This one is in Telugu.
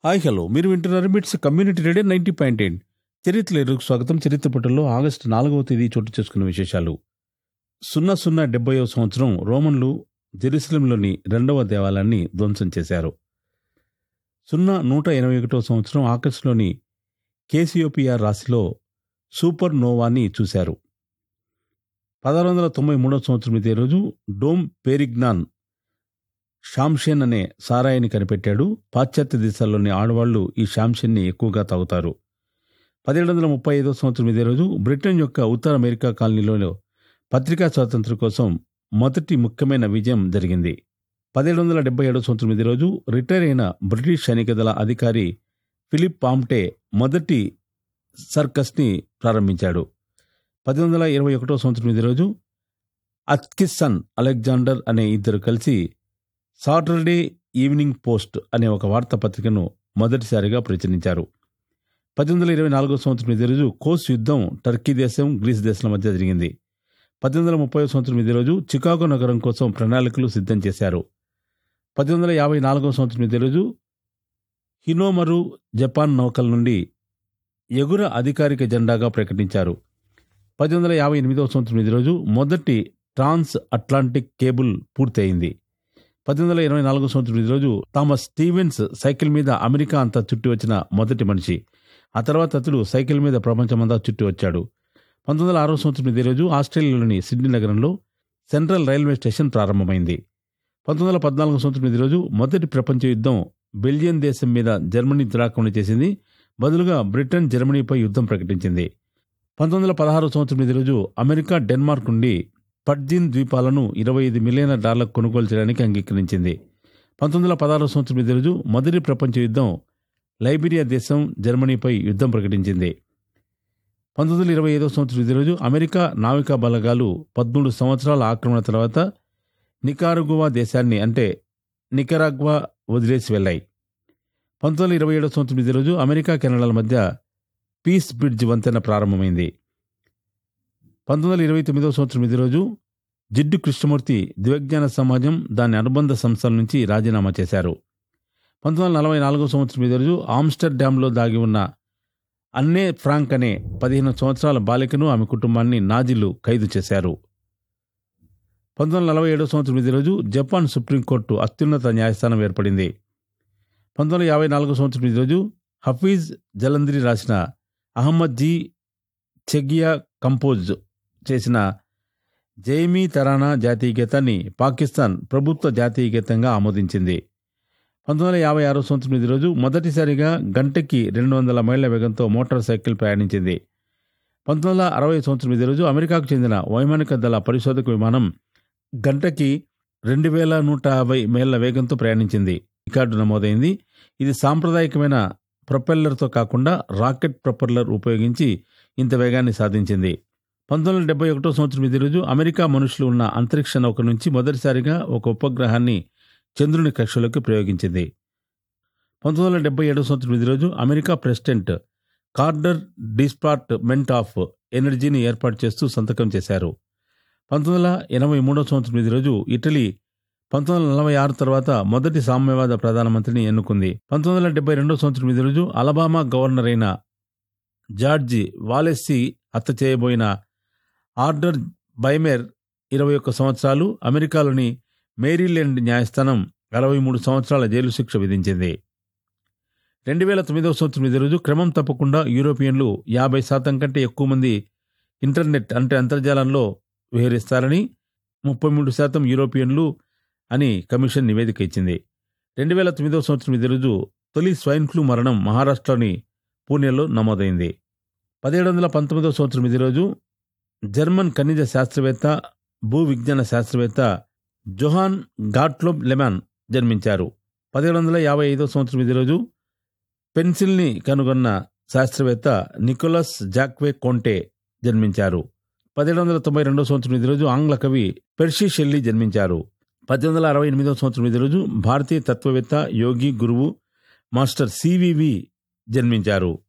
హాయ్ హలో మీరు వింటున్నారు MITS community radio ninety point eight చరిత్ర ఎరుకు స్వాగతం చరిత్ర పుటల్లో ఆగస్టు నాలుగవ తేదీ చోటు చేసుకున్న విశేషాలు సున్నా సున్నా డెబ్బైవ సంవత్సరం రోమన్లు జెరూసలంలోని రెండవ దేవాలయాన్ని ధ్వంసం చేశారు సున్నా నూట ఎనభై ఒకటవ సంవత్సరం ఆగస్టులోని కేసియోపియా రాశిలో సూపర్ నోవాని చూశారు పదహారు వందల తొంభై మూడవ సంవత్సరం ఇదే రోజు డోమ్ పేరిగ్నాన్ షాంషేన్ అనే సారాయిని కనిపెట్టాడు పాశ్చాత్య దేశాల్లోని ఆడవాళ్లు ఈ షాంషేన్ని ఎక్కువగా తాగుతారు పదిహేడు వందల ముప్పై ఐదో సంవత్సరం ఇదే రోజు బ్రిటన్ యొక్క ఉత్తర అమెరికా కాలనీలో పత్రికా స్వాతంత్ర్యం కోసం మొదటి ముఖ్యమైన విజయం జరిగింది పదిహేడు వందల డెబ్బై ఏడో సంవత్సరం ఇదే రోజు రిటైర్ అయిన బ్రిటిష్ సైనిక దళ అధికారి ఫిలిప్ పామ్టే మొదటి సర్కస్ని ప్రారంభించాడు పద్దెనిమిది వందల ఇరవై ఒకటో సంవత్సరం ఇదే రోజు అత్కిసన్ అలెగ్జాండర్ అనే ఇద్దరు కలిసి సాటర్డే ఈవినింగ్ పోస్ట్ అనే ఒక వార్తాపత్రికను మొదటిసారిగా ప్రచురించారు పద్దెనిమిది వందల ఇరవై నాలుగో సంవత్సరం ఇదే రోజు కోస్ యుద్ధం టర్కీ దేశం గ్రీస్ దేశాల మధ్య జరిగింది పద్దెనిమిది వందల ముప్పై సంవత్సరం ఇదే రోజు చికాగో నగరం కోసం ప్రణాళికలు సిద్ధం చేశారు పద్దెనిమిది వందల యాభై నాలుగో సంవత్సరం ఇదే రోజు హినోమరు జపాన్ నౌకల నుండి ఎగుర అధికారిక జెండాగా ప్రకటించారు పద్దెనిమిది వందల యాభై ఎనిమిదవ సంవత్సరం ఇదే రోజు మొదటి ట్రాన్స్ అట్లాంటిక్ కేబుల్ పూర్తయింది పద్దెనిమిది వందల ఇరవై నాలుగో సంవత్సరం ఈ రోజు థామస్ స్టీవెన్స్ సైకిల్ మీద అమెరికా అంతా చుట్టి వచ్చిన మొదటి మనిషి ఆ తర్వాత అతడు సైకిల్ మీద ప్రపంచమంతా చుట్టి వచ్చాడు పంతొమ్మిది వందల ఆరో సంవత్సరం ఇదే రోజు ఆస్ట్రేలియాలోని సిడ్నీ నగరంలో సెంట్రల్ రైల్వే స్టేషన్ ప్రారంభమైంది పంతొమ్మిది వందల పద్నాలుగో సంవత్సరం ఇదే రోజు మొదటి ప్రపంచ యుద్ధం బెల్జియం దేశం మీద జర్మనీ దురాక్రమణ చేసింది బదులుగా బ్రిటన్ జర్మనీపై యుద్ధం ప్రకటించింది పంతొమ్మిది వందల పదహారు సంవత్సరం ఇదే రోజు అమెరికా డెన్మార్క్ నుండి పడ్జిన్ ద్వీపాలను ఇరవై ఐదు మిలియన్ల డాలర్లకు కొనుగోలు చేయడానికి అంగీకరించింది పంతొమ్మిది వందల పదహారు సంవత్సరం ఇదే రోజు మొదటి ప్రపంచ యుద్ధం లైబీరియా దేశం జర్మనీపై యుద్ధం ప్రకటించింది పంతొమ్మిది వందల ఇరవై ఐదో సంవత్సరం ఇదే రోజు అమెరికా నావికా బలగాలు పదమూడు సంవత్సరాల ఆక్రమణ తర్వాత నికారగువా దేశాన్ని అంటే నికరాగ్వా వదిలేసి వెళ్లాయి పంతొమ్మిది వందల ఇరవై ఏడో సంవత్సరం ఇదే రోజు అమెరికా కెనడాల మధ్య పీస్ బ్రిడ్జ్ వంతెన ప్రారంభమైంది పంతొమ్మిది వందల ఇరవై తొమ్మిదవ సంవత్సరం ఇదే రోజు జిడ్డు కృష్ణమూర్తి దివ్యజ్ఞాన సమాజం దాని అనుబంధ సంస్థల నుంచి రాజీనామా చేశారు పంతొమ్మిది వందల నలభై నాలుగో సంవత్సరం ఇదే రోజు ఆమ్స్టర్ డ్యాంలో దాగి ఉన్న అన్నే ఫ్రాంక్ అనే పదిహేను సంవత్సరాల బాలికను ఆమె కుటుంబాన్ని నాజీలు ఖైదు చేశారు పంతొమ్మిది వందల నలభై ఏడో సంవత్సరం ఇదే రోజు జపాన్ సుప్రీంకోర్టు అత్యున్నత న్యాయస్థానం ఏర్పడింది పంతొమ్మిది వందల యాభై నాలుగో సంవత్సరం ఇదే రోజు హఫీజ్ జలంధ్రి రాసిన అహ్మద్ జీ చెగియా కంపోజ్ చేసిన జైమీ తరానా జాతీయ గీతాన్ని పాకిస్తాన్ ప్రభుత్వ జాతీయ గీతంగా ఆమోదించింది పంతొమ్మిది వందల యాభై ఆరో సంవత్సరం ఇదే రోజు మొదటిసారిగా గంటకి రెండు వందల మైళ్ల వేగంతో మోటార్ సైకిల్ ప్రయాణించింది పంతొమ్మిది వందల అరవై సంవత్సరం ఇదే రోజు అమెరికాకు చెందిన వైమానిక దళ పరిశోధక విమానం గంటకి రెండు వేల నూట యాభై మైళ్ల వేగంతో ప్రయాణించింది రికార్డు నమోదైంది ఇది సాంప్రదాయకమైన ప్రొపెల్లర్తో కాకుండా రాకెట్ ప్రొపెల్లర్ ఉపయోగించి ఇంత వేగాన్ని సాధించింది పంతొమ్మిది వందల డెబ్బై ఒకటో సంవత్సరం ఇదే రోజు అమెరికా మనుషులు ఉన్న అంతరిక్ష నౌక నుంచి మొదటిసారిగా ఒక ఉపగ్రహాన్ని చంద్రుని కక్షలోకి ప్రయోగించింది పంతొమ్మిది వందల డెబ్బై ఏడో సంవత్సరం ఇదే రోజు America president Carter department of ఎనర్జీని ఏర్పాటు చేస్తూ సంతకం చేశారు పంతొమ్మిది వందల ఎనభై మూడో సంవత్సరం ఇదే రోజు ఇటలీ పంతొమ్మిది వందల నలభై ఆరు తర్వాత మొదటి సామ్యవాద ప్రధానమంత్రిని ఎన్నుకుంది పంతొమ్మిది వందల డెబ్బై రెండో సంవత్సరం ఇదే రోజు అలబామా గవర్నర్ అయిన జార్జి వాలెస్సీ హత్య చేయబోయిన ఆర్డర్ బైమెర్ ఇరవై ఒక్క సంవత్సరాలు అమెరికాలోని మేరీల్యాండ్ న్యాయస్థానం అరవై మూడు సంవత్సరాల జైలు శిక్ష విధించింది రెండు వేల తొమ్మిదవ సంవత్సరం ఇదే రోజు క్రమం తప్పకుండా యూరోపియన్లు యాభై శాతం కంటే ఎక్కువ మంది ఇంటర్నెట్ అంటే అంతర్జాలంలో విహరిస్తారని ముప్పై మూడు శాతం యూరోపియన్లు అని కమిషన్ నివేదిక ఇచ్చింది రెండు వేల తొమ్మిదవ సంవత్సరం ఇదే రోజు తొలి స్వైన్ ఫ్లూ మరణం మహారాష్ట్రలోని పూణేలో నమోదైంది పదిహేడు వందల పంతొమ్మిదవ సంవత్సరం ఇదే రోజు జర్మన్ ఖనిజ శాస్త్రవేత్త భూ విజ్ఞాన శాస్త్రవేత్త జొహాన్ గాట్లోబ్ లెమాన్ జన్మించారు పదిహేడు వందల యాభై ఐదో సంవత్సరం ఇదే రోజు పెన్సిల్ని కనుగొన్న శాస్త్రవేత్త నికోలస్ జాక్వే కోంటే జన్మించారు పదిహేడు వందల తొంభై రెండో సంవత్సరం ఇదే రోజు ఆంగ్ల కవి పెర్షీ షెల్లీ జన్మించారు పద్దెనిమిది వందల అరవై ఎనిమిదో సంవత్సరం ఇదే రోజు భారతీయ తత్వవేత్త యోగి గురువు మాస్టర్ సివివి జన్మించారు